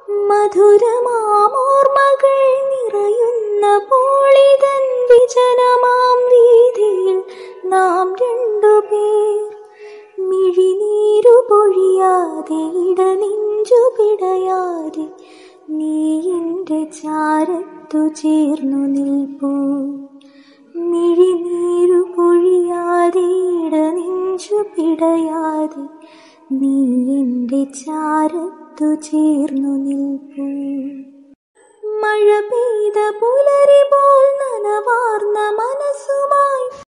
മധുരമാമോർമ്മകൾ നിറയുന്ന പോളിതൻ വിജനമാം വീതിയിൽ നാം രണ്ടുപേർ മിഴിനീരു പൊഴിയാതെ ഇടനെഞ്ചു പിടയാതെ നീ എൻ്റെ ചാരത്തു ചേർന്നു നിൽപ്പൂ മിഴിനീരു പൊഴിയാതെ ഇടനെഞ്ചു പിടയാതെ നീ എൻ്റെ ചാരത്തു ചേർന്നു നിൽപ്പൂ മഴ പെയ്ത പുലരി പോൽ നനവാർന്ന മനസ്സുമായി